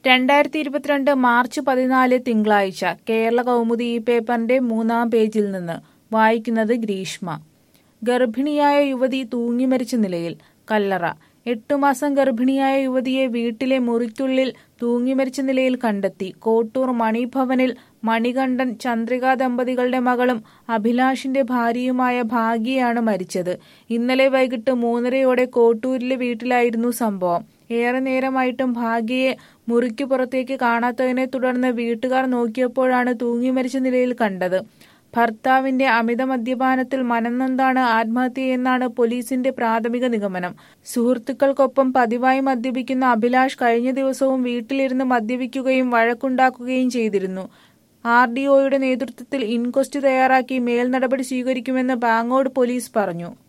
രണ്ടായിരത്തി ഇരുപത്തിരണ്ട് മാർച്ച് പതിനാല് തിങ്കളാഴ്ച കേരള കൗമുദി ഈ പേപ്പറിന്റെ മൂന്നാം പേജിൽ നിന്ന് വായിക്കുന്നത് ഗ്രീഷ്മ ഗർഭിണിയായ യുവതി തൂങ്ങിമരിച്ച നിലയിൽ കല്ലറ എട്ടു മാസം ഗർഭിണിയായ യുവതിയെ വീട്ടിലെ മുറിക്കുള്ളിൽ തൂങ്ങിമരിച്ച നിലയിൽ കണ്ടെത്തി കോട്ടൂർ മണിഭവനിൽ മണികണ്ഠൻ ചന്ദ്രിക ദമ്പതികളുടെ മകളും അഭിലാഷിന്റെ ഭാര്യയുമായ ഭാഗ്യയാണ് മരിച്ചത് ഇന്നലെ വൈകിട്ട് മൂന്നരയോടെ കോട്ടൂരിലെ വീട്ടിലായിരുന്നു സംഭവം ഏറെ നേരമായിട്ടും ഭാഗ്യയെ മുറിക്കു പുറത്തേക്ക് കാണാത്തതിനെ തുടർന്ന് വീട്ടുകാർ നോക്കിയപ്പോഴാണ് തൂങ്ങിമരിച്ച നിലയിൽ കണ്ടത് ഭർത്താവിന്റെ അമിത മദ്യപാനത്തിൽ മനംനൊന്താണ് ആത്മഹത്യയെന്നാണ് പോലീസിന്റെ പ്രാഥമിക നിഗമനം സുഹൃത്തുക്കൾക്കൊപ്പം പതിവായി മദ്യപിക്കുന്ന അഭിലാഷ് കഴിഞ്ഞ ദിവസവും വീട്ടിലിരുന്ന് മദ്യപിക്കുകയും വഴക്കുണ്ടാക്കുകയും ചെയ്തിരുന്നു ആർ ഡി ഒയുടെ നേതൃത്വത്തിൽ ഇൻക്വസ്റ്റ് തയ്യാറാക്കി മേൽനടപടി സ്വീകരിക്കുമെന്ന് ബാങ്ങോട് പോലീസ് പറഞ്ഞു